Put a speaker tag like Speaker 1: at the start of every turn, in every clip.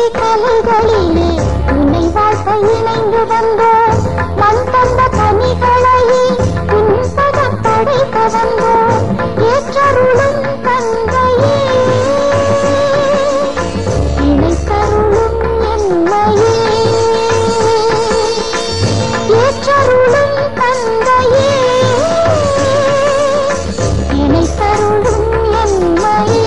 Speaker 1: கலைகளிலே உன்னை வாழ்த்த இணைந்து வந்தோம் மண் தந்த கனிகளையே இன்பதம் படைக்க வந்தோம் ஏற்றருளும் தந்தையே இணைத்தருளும் என்னையே ஏற்றருளும் தந்தையே இணைத்தருளும் என்னையே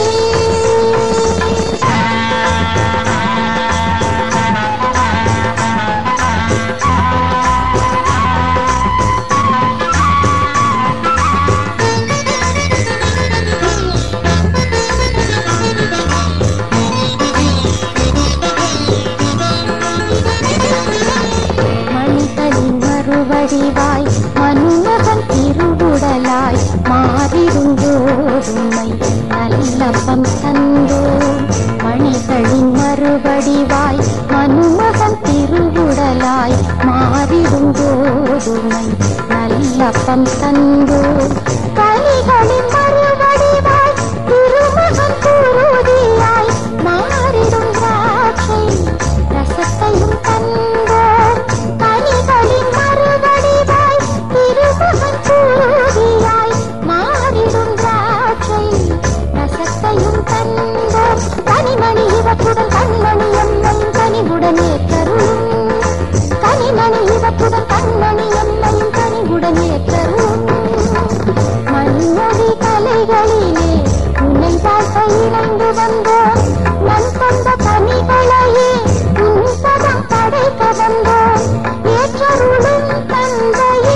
Speaker 1: மனிதனின் மறுவடிவாய் மனுமகன் திருவுடலாய் மாறிடும் போதுமை நல்லப்பம் தந்தோம் மனிதனின் மறுவடிவாய் மனுமகன் திருவுடலாய் மாறிடும் போதுமை நல்லப்பம் தந்தோம் கனிகளின் மறுவடிவாய் திருமகன் குருதியாய் மாறிடும் திராட்சை ரசத்தையும் தந்தோம் கனிகளின் மறுவடிவாய் திருமகன் குருதியாய் மாறிடும் திராட்சை ரசத்தையும் தந்தோம் கனிமணி இவற்றுடன் கண்மணி எம்மையும் கனிவுடனே தருளும் கனிமணி இவற்றுடன் கண்மணி எம்மையும் கனிவுடனே தருளும் மண்மொழி கலைகளிலே உன்னை வாழ்த்த இணைந்து வந்தோம் நன் கொண்ட கனிகளையே உன் பதம் படைக்க வந்தோம் ஏற்றருளும் தந்தையே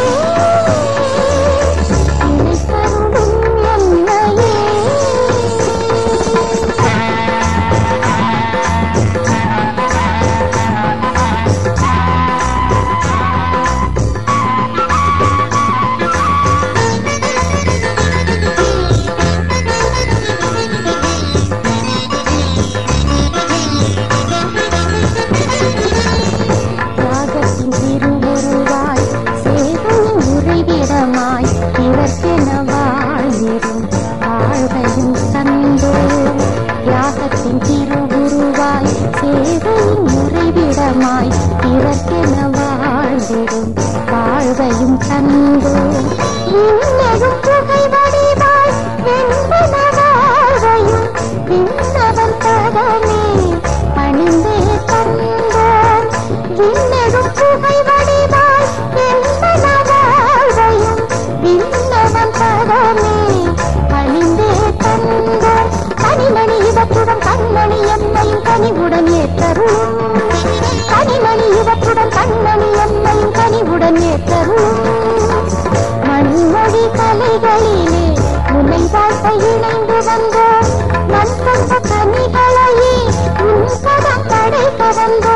Speaker 1: இணைத்தருளும் என்னையே தியாகத்தின் திருவுருவாய் சேவையின் உறைவிடமாய் இவர்க்கென வாழ்ந்திடும் வாழ்வையும் தந்தோம் தியாகத்தின் திருவுருவாய் சேவையின் உறைவிடமாய் இவர்க்கென வாழ்ந்திடும் வாழ்வையும் தந்தோம் விண்ணெழும் புகை வடிவாய் வெண்பன வாழ்வையும் விண்ணவன் தகமே பணிந்தே தந்தோம் விண்ணெழும் புகை வடிவாய் வெண்பன வாழ்வையும் விண்ணவன் தகமே பணிந்தே தந்தோம் கனிமணி இவற்றுடன் கண்மணி எம்மையும் கனிவுடன் ஏற்றருளும் கனிமணி இவற்றுடன் கண்மணி எம்மையும் கனிவுடன் ஏற்றருளும் மண்மொழி கலைகளிலே உன்னை வாழ்த்த இணைந்து வந்தோம் நன் கொண்ட கனிகளையே உன் பதம் படைக்க வந்தோம்